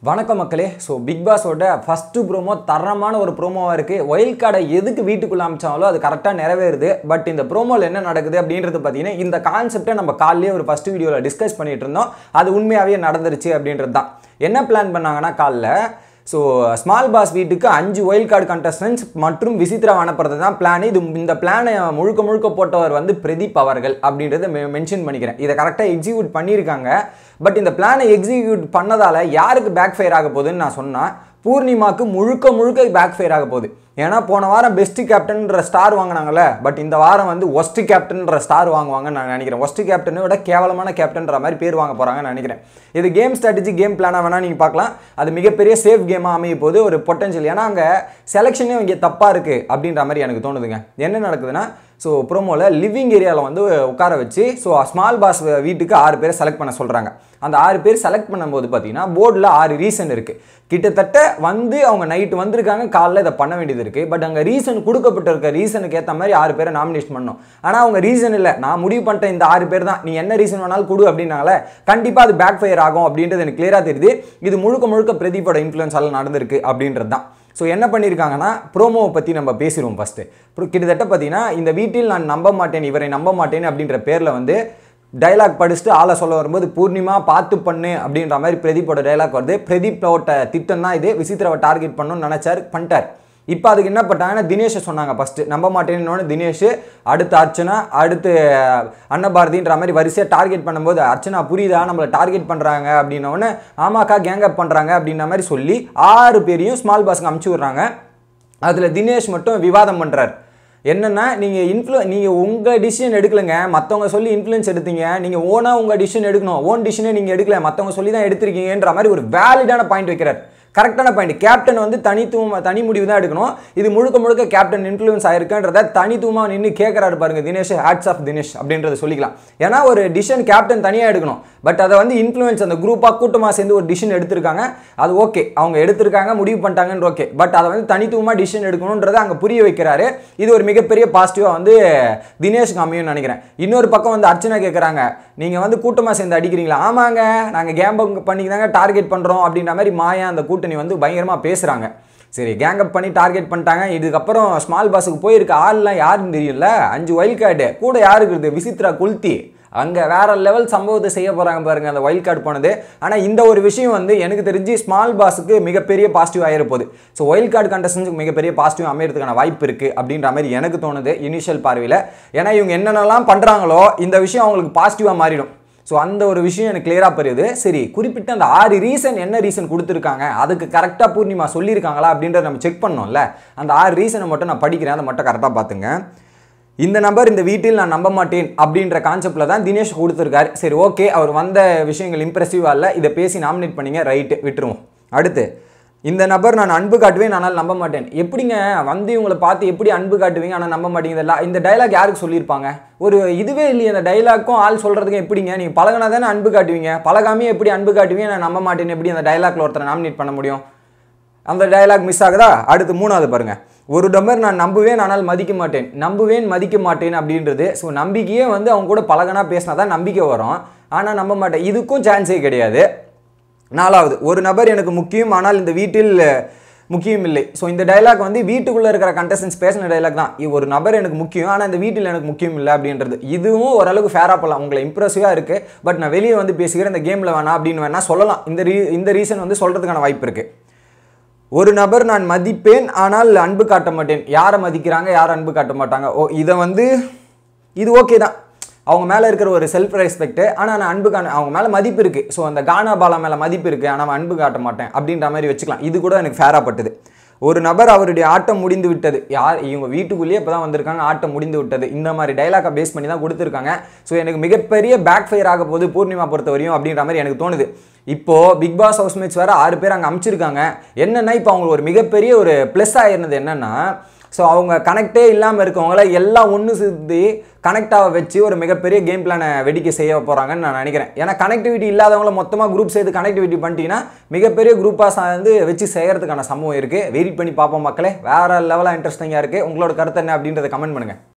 வணக்கம் மக்களே so big பாஸோட ஃபஸ்ட்டு ப்ரோமோ தரமான ஒரு ப்ரோமோவாக இருக்குது ஒயில் கார்டை எதுக்கு வீட்டுக்குள்ளே அமிச்சாலும் அது கரெக்டாக நிறைவேறுது பட் இந்த ப்ரோமோவில் என்ன நடக்குது அப்படின்றது பார்த்தீங்கன்னா இந்த கான்செப்டை நம்ம காலையிலே ஒரு ஃபஸ்ட்டு வீடியோவில் டிஸ்கஸ் பண்ணிட்டு இருந்தோம் அது உண்மையாகவே நடந்துருச்சு அப்படின்றது தான் என்ன பிளான் பண்ணாங்கன்னா காலைல ஸோ ஸ்மால் பாஸ் வீட்டுக்கு அஞ்சு ஒயில் கார்டு கண்டஸ்டன்ஸ் மற்றும் விசித்ரா அனுப்புறது தான் பிளான் இது இந்த பிளானை முழுக்க முழுக்க போட்டவர் வந்து பிரதீப் அவர்கள் அப்படின்றத மென்ஷன் பண்ணிக்கிறேன் இதை கரெக்டாக எக்ஸிக்யூட் பண்ணியிருக்காங்க பட் இந்த பிளானை எக்ஸிக்யூட் பண்ணதால் யாருக்கு பேக் ஃபயர் ஆக போகுதுன்னு நான் சொன்னேன் பூர்ணிமாக்கு முழுக்க முழுக்க பேக் ஃபயர் ஆக போகுது ஏன்னா போன வாரம் பெஸ்ட் கேப்டன்ற ஸ்டார் வாங்கினாங்கல்ல பட் இந்த வாரம் வந்து ஒஸ்ட் கேப்டன்ற ஸ்டார் வாங்குவாங்கன்னு நான் நினைக்கிறேன் ஒஸ்ட் கேப்டனை விட கேவலமான கேப்டன்ற மாதிரி பேர் வாங்க போகிறாங்கன்னு நினைக்கிறேன் இது கேம் ஸ்ட்ராட்டஜி கேம் பிளானாக வேணால் நீங்கள் பார்க்கலாம் அது மிகப்பெரிய சேஃப் கேமாக அமைய போது ஒரு பொட்டன்ஷியல் ஏன்னா அங்கே செலெக்ஷனே இங்கே தப்பாக இருக்குது அப்படின்ற மாதிரி எனக்கு தோணுதுங்க என்ன நடக்குதுன்னா ஸோ ப்ரோமோவில் லிவிங் ஏரியாவில் வந்து உட்கார வச்சு ஸோ ஸ்மால் பாஸ் வீட்டுக்கு ஆறு பேரை செலக்ட் பண்ண சொல்கிறாங்க அந்த ஆறு பேர் செலக்ட் பண்ணும்போது பார்த்தீங்கன்னா போர்டில் ஆறு ரீசன் இருக்குது கிட்டத்தட்ட வந்து அவங்க நைட்டு வந்திருக்காங்க காலைல இதை பண்ண வேண்டியது இருக்குது பட் அங்கே ரீசன் கொடுக்கப்பட்டிருக்க ரீசனுக்கு ஏற்ற மாதிரி ஆறு பேரை நாமினேஷன் பண்ணணும் ஆனால் அவங்க ரீசன் இல்லை நான் முடிவு பண்ணிட்டேன் இந்த ஆறு பேர் தான் நீ என்ன ரீசன் வேணாலும் கொடு அப்படின்னால கண்டிப்பாக அது பேக் ஃபயர் ஆகும் அப்படின்றது எனக்கு கிளியராக தெரியுது இது முழுக்க முழுக்க பிரதீப்போட இன்ஃப்ளூயன்ஸால் நடந்திருக்கு அப்படின்றது தான் ஸோ என்ன பண்ணியிருக்காங்கன்னா ப்ரோமோவை பற்றி நம்ம பேசிடுவோம் ஃபஸ்ட்டு அப்புறம் கிட்டத்தட்ட பார்த்தீங்கன்னா இந்த வீட்டில் நான் நம்ப மாட்டேன் இவரை நம்ப மாட்டேன் அப்படின்ற பேரில் வந்து டைலாக் படிச்சுட்டு ஆளை சொல்ல வரும்போது பூர்ணிமா பார்த்து பண்ணு அப்படின்ற மாதிரி பிரதீப்போட டைலாக் வருது பிரதீப்போட திட்டம் தான் இது விசித்திரவை டார்கெட் பண்ணணும்னு நினச்சார் பண்ணிட்டார் இப்போ அதுக்கு என்ன பண்ணாங்கன்னா தினேஷை சொன்னாங்க ஃபஸ்ட்டு நம்ப மாட்டேன்னு தினேஷ் அடுத்து அர்ச்சனா அடுத்து அன்னபாரதின்ற மாதிரி வரிசையாக டார்கெட் பண்ணும்போது அர்ச்சனா புரியுதா நம்மளை டார்கெட் பண்ணுறாங்க அப்படின்னோடனே ஆமாக்கா கேங் அப் பண்ணுறாங்க அப்படின்ற மாதிரி சொல்லி ஆறு பேரையும் ஸ்மால் பாஸ்க்கு அமுச்சு விட்றாங்க அதில் தினேஷ் மட்டும் விவாதம் பண்ணுறார் என்னென்னா நீங்கள் இன்ஃப்ளூ நீங்கள் உங்கள் டிசிஷன் எடுக்கலைங்க மற்றவங்க சொல்லி இன்ஃப்ளூயன்ஸ் எடுத்தீங்க நீங்கள் ஓனாக உங்கள் டிசிஷன் எடுக்கணும் ஓன் டிசிஷனே நீங்கள் எடுக்கல மற்றவங்க சொல்லி தான் எடுத்திருக்கீங்கன்ற மாதிரி ஒரு வேலிடான பாயிண்ட் வைக்கிறார் கரெக்டான பாயிண்ட் கேப்டன் வந்து தனித்துவம் தனி முடிவு தான் எடுக்கணும் இது முழுக்க முழுக்க கேப்டன் இன்ஃப்ளூயன்ஸ் ஆயிருக்குன்றத தனித்துவமாக நின்று கேட்குறாரு பாருங்க தினேஷ் ஹேட்ஸ் ஆஃப் தினேஷ் அப்படின்றத சொல்லிக்கலாம் ஏன்னா ஒரு டிசிஷன் கேப்டன் தனியாக எடுக்கணும் பட் அதை வந்து இன்ஃப்ளூயன்ஸ் அந்த குரூப்பாக கூட்டமாக சேர்ந்து ஒரு டிசிஷன் எடுத்திருக்காங்க அது ஓகே அவங்க எடுத்திருக்காங்க முடிவு பண்ணிட்டாங்கன்ற ஓகே பட் அதை வந்து தனித்துவமாக டிசிஷன் எடுக்கணுன்றதை அங்கே புரிய வைக்கிறாரு இது ஒரு மிகப்பெரிய பாசிட்டிவாக வந்து தினேஷ்க்கு அமையும்னு நினைக்கிறேன் இன்னொரு பக்கம் வந்து அர்ச்சனா கேட்குறாங்க நீங்கள் வந்து கூட்டமாக சேர்ந்து அடிக்கிறீங்களா ஆமாங்க நாங்கள் கேம்பங் பண்ணி தாங்க டார்கெட் பண்ணுறோம் அப்படின்ற மாதிரி மாயா அந்த கூட்டணி வந்து பயங்கரமாக பேசுகிறாங்க சரி கேங் அப் பண்ணி டார்கெட் பண்ணிட்டாங்க இதுக்கப்புறம் ஸ்மால் பாஸுக்கு போயிருக்க ஆள்லாம் யாருன்னு தெரியல அஞ்சு ஒயில் கார்டு கூட யாருக்கு இருக்குது விசித்ரா குல்தி அங்கே வேற லெவல் சம்பவத்தை செய்ய போகிறாங்க பாருங்க அந்த ஒயில் கார்டு போனது ஆனால் இந்த ஒரு விஷயம் வந்து எனக்கு தெரிஞ்சு ஸ்மால் பாஸுக்கு மிகப்பெரிய பாசிட்டிவ் ஆகிருப்போது ஸோ ஒயில் கார்டு கண்டஸ்டன்ஸுக்கு மிகப்பெரிய பாசிட்டிவ் அமையறதுக்கான வாய்ப்பு இருக்குது அப்படின்ற மாதிரி எனக்கு தோணுது இனிஷியல் பார்வையில் ஏன்னா இவங்க என்னென்னலாம் பண்ணுறாங்களோ இந்த விஷயம் அவங்களுக்கு பாசிட்டிவாக மாறிடும் ஸோ அந்த ஒரு விஷயம் எனக்கு கிளியராக புரியுது சரி குறிப்பிட்ட அந்த ஆறு ரீசன் என்ன ரீசன் கொடுத்துருக்காங்க அதுக்கு கரெக்டாக பூர்ணிமா சொல்லியிருக்காங்களா அப்படின்றத நம்ம செக் பண்ணோம்ல அந்த ஆறு ரீசனை மட்டும் நான் படிக்கிறேன் அதை மட்டும் கரெக்டாக பார்த்துங்க இந்த நபர் இந்த வீட்டில் நான் நம்ப மாட்டேன் அப்படின்ற கான்செப்டில் தான் தினேஷ் கொடுத்துருக்காரு சரி ஓகே அவர் வந்த விஷயங்கள் இம்ப்ரெசிவாக இல்லை இதை பேசி நாமினேட் பண்ணிங்க ரைட்டு விட்டுருவோம் அடுத்து இந்த நபர் நான் அன்பு காட்டுவேன் ஆனால் நம்ப மாட்டேன் எப்படிங்க வந்து இவங்களை பார்த்து எப்படி அன்பு காட்டுவீங்க ஆனால் நம்ப மாட்டீங்க இதெல்லாம் இந்த டைலாக் யாருக்கு சொல்லியிருப்பாங்க ஒரு இதுவே இல்லையே அந்த டைலாக்கும் ஆள் சொல்கிறதுக்கும் எப்படிங்க நீங்கள் பழகினா தானே அன்பு காட்டுவீங்க பழகாமே எப்படி அன்பு காட்டுவீங்க நான் நம்ப மாட்டேன் எப்படி அந்த டைலாக்ல ஒருத்தரை நாமினேட் பண்ண முடியும் அந்த டைலாக் மிஸ் ஆகுதா அடுத்து மூணாவது பாருங்க ஒரு நம்பர் நான் நம்புவேன் ஆனால் மதிக்க மாட்டேன் நம்புவேன் மதிக்க மாட்டேன் அப்படின்றது ஸோ நம்பிக்கையே வந்து அவங்க கூட பழகனா பேசினா தான் நம்பிக்கை வரும் ஆனால் நம்ப மாட்டேன் இதுக்கும் சான்ஸே கிடையாது நாலாவது ஒரு நபர் எனக்கு முக்கியம் ஆனால் இந்த வீட்டில் முக்கியம் இல்லை ஸோ இந்த டைலாக் வந்து வீட்டுக்குள்ளே இருக்கிற கண்டஸ்டன்ஸ் பேசின டைலாக் தான் இ- ஒரு நபர் எனக்கு முக்கியம் ஆனால் இந்த வீட்டில் எனக்கு முக்கியம் இல்லை அப்படின்றது இதுவும் ஓரளவுக்கு ஃபேராக போகலாம் உங்களை இம்ப்ரெசிவாக இருக்குது பட் நான் வெளியே வந்து பேசுகிறேன் இந்த கேமில் வேணாம் அப்படின்னு வேணால் சொல்லலாம் இந்த ரீ இந்த ரீசன் வந்து சொல்கிறதுக்கான வாய்ப்பு இருக்குது ஒரு நபர் நான் மதிப்பேன் ஆனால் அன்பு காட்ட மாட்டேன் யாரை மதிக்கிறாங்க யார் அன்பு காட்ட மாட்டாங்க ஓ இதை வந்து இது ஓகே தான் அவங்க மேலே இருக்கிற ஒரு செல்ஃப் ரெஸ்பெக்ட் ஆனால் நான் அன்பு காண அவங்க மேலே மதிப்பு இருக்குது ஸோ அந்த கானா பாலா மேலே மதிப்பு இருக்குது ஆனால் அவன் அன்பு காட்ட மாட்டேன் அப்படின்ற மாதிரி வச்சுக்கலாம் இது கூட எனக்கு ஃபேராக பட்டுது ஒரு நபர் அவருடைய ஆட்டம் முடிந்து விட்டது யார் இவங்க வீட்டுக்குள்ளேயே இப்போ தான் வந்திருக்காங்க ஆட்டம் முடிந்து விட்டது இந்த மாதிரி டைலாக்கை பேஸ் பண்ணி தான் கொடுத்துருக்காங்க ஸோ எனக்கு மிகப்பெரிய பேக் ஃபயர் ஆக போகுது பூர்ணிமா பொறுத்த வரையும் அப்படின்ற மாதிரி எனக்கு தோணுது இப்போ பிக் பாஸ் ஹவுஸ் மேட்ச் வேற ஆறு பேர் அங்கே அமைச்சிருக்காங்க என்னன்னா இப்போ அவங்களுக்கு ஒரு மிகப்பெரிய ஒரு ப்ளஸ் ஆயிருந்தது என்னன்னா ஸோ அவங்க கனெக்டே இல்லாமல் இருக்கவங்கள எல்லாம் ஒன்று சுற்றி கனெக்டாக வச்சு ஒரு மிகப்பெரிய கேம் பிளானை வெடிக்க செய்ய போகிறாங்கன்னு நான் நினைக்கிறேன் ஏன்னா கனெக்டிவிட்டி இல்லாதவங்கள மொத்தமாக குரூப் சேர்த்து கனெக்டிவிட்டி பண்ணிட்டீங்கன்னா மிகப்பெரிய குரூப்பாக சார்ந்து வச்சு செய்யறதுக்கான சம்பவம் இருக்குது வெயிட் பண்ணி பார்ப்போம் மக்களே வேற லெவலாக இன்ட்ரெஸ்டிங்காக இருக்குது உங்களோட கருத்து என்ன அப்படின்றத கமெண்ட் பண்ணுங்கள்